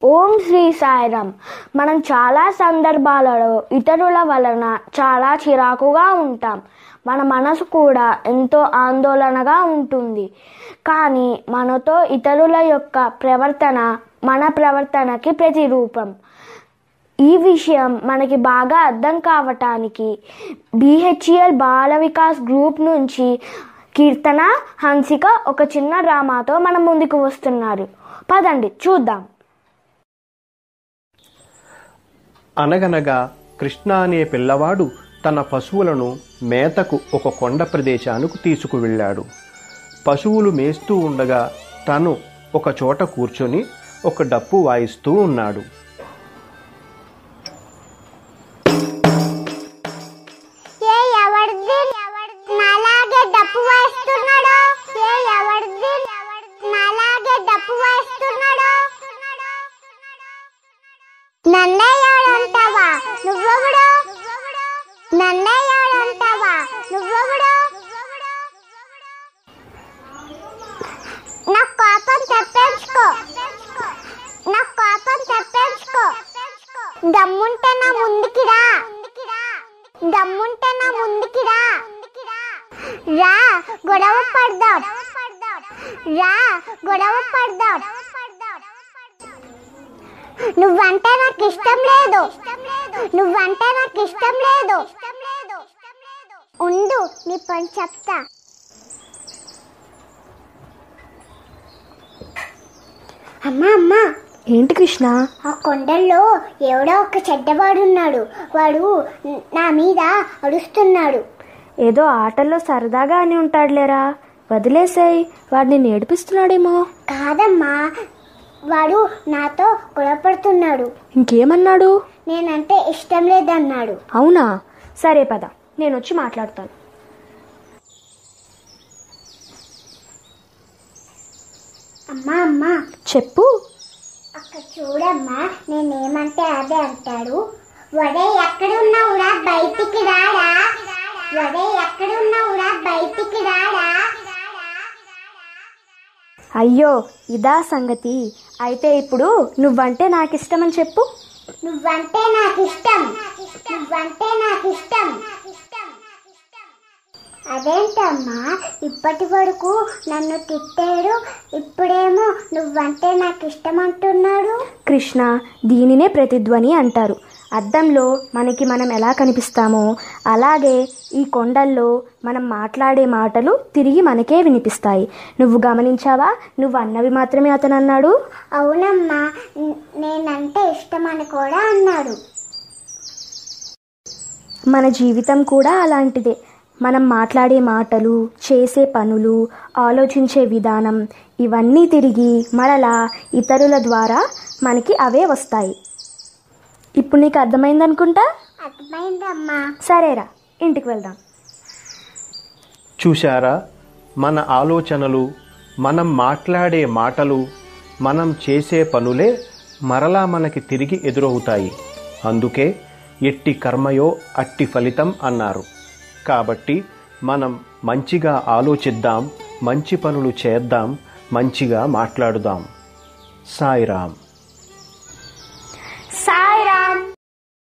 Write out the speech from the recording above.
ఓం శ్రీ సాయిరామ్ మనం చాలా సందర్భాలలో ఇతరుల వలన చాలా చిరాకుగా ఉంటాం మన మనసు కూడా ఎంతో ఆందోళనగా ఉంటుంది కానీ మనతో ఇతరుల యొక్క ప్రవర్తన మన ప్రవర్తనకి ప్రతిరూపం ఈ విషయం మనకి బాగా అర్థం కావటానికి బిహెచ్ఎల్ బాల వికాస్ గ్రూప్ నుంచి కీర్తన హన్సిక ఒక చిన్న డ్రామాతో మన ముందుకు వస్తున్నారు పదండి చూద్దాం అనగనగా కృష్ణ అనే పిల్లవాడు తన పశువులను మేతకు ఒక కొండ ప్రదేశానికి తీసుకువెళ్ళాడు పశువులు మేస్తూ ఉండగా తను ఒక చోట కూర్చొని ఒక డప్పు వాయిస్తూ ఉన్నాడు ఏ ఎవరిది నాలాగే డప్పు వాయిస్తున్నాడు ఏ ఎవరిది నాలాగే డప్పు వాయిస్తున్నాడు నన్నయ్యాడంటావా నువ్వెవడు నన్నయ్యాడంటావా నువ్వెవడు నా కోపం తప్పించుకో నా కోపం తప్పించుకో దమ్ముంటే నా ముందుకి రా దమ్ముంటే నా ముందుకి రా రా గొడవ పడదాం రా గొడవ పడదాం నువ్వంటే నాకు ఇష్టం లేదు నువ్వంటే నాకు ఇష్టం లేదు ఉండు నీ పని చెప్తా అమ్మా అమ్మా ఏంటి కృష్ణ ఆ కొండల్లో ఎవడో ఒక చెడ్డవాడున్నాడు వాడు నా మీద అడుస్తున్నాడు ఏదో ఆటల్లో సరదాగా అని ఉంటాడులేరా వదిలేసాయి వాడిని నేర్పిస్తున్నాడేమో కాదమ్మా వాడు నాతో గొడవపడుతున్నాడు ఇంకేమన్నాడు నేనంటే ఇష్టం లేదన్నాడు అవునా సరే పద నేను వచ్చి మాట్లాడతాను అమ్మా అమ్మా చెప్పు అక్కడ చూడమ్మా నేనేమంటే అదే అంటాడు వడే ఎక్కడున్నావురా బయటికి రారా వడే ఎక్కడున్నావురా బయటికి రారా అయ్యో ఇదా సంగతి అయితే ఇప్పుడు నువ్వంటే నాకు ఇష్టమని చెప్పు నువ్వంటే నాకు ఇష్టం నువ్వంటే నాకు ఇష్టం అదేంటమ్మా ఇప్పటి వరకు నన్ను తిట్టాడు ఇప్పుడేమో నువ్వంటే నాకు ఇష్టం అంటున్నాడు కృష్ణ దీనినే ప్రతిధ్వని అంటారు అద్దంలో మనకి మనం ఎలా కనిపిస్తామో అలాగే ఈ కొండల్లో మనం మాట్లాడే మాటలు తిరిగి మనకే వినిపిస్తాయి నువ్వు గమనించావా నువ్వు అన్నవి మాత్రమే అతను అన్నాడు అవునమ్మా న- నేనంటే ఇష్టం అని కూడా అన్నాడు మన జీవితం కూడా అలాంటిదే మనం మాట్లాడే మాటలు చేసే పనులు ఆలోచించే విధానం ఇవన్నీ తిరిగి మరలా ఇతరుల ద్వారా మనకి అవే వస్తాయి ఇప్పుడు నీకు అర్థమైందనుకుంటా అర్థమైందమ్మా సరేరా ఇంటికి వెళ్దాం చూశారా మన ఆలోచనలు మనం మాట్లాడే మాటలు మనం చేసే పనులే మరలా మనకి తిరిగి ఎదురవుతాయి అందుకే ఎట్టి కర్మయో అట్టి ఫలితం అన్నారు కాబట్టి మనం మంచిగా ఆలోచిద్దాం మంచి పనులు చేద్దాం మంచిగా మాట్లాడుదాం సాయిరామ్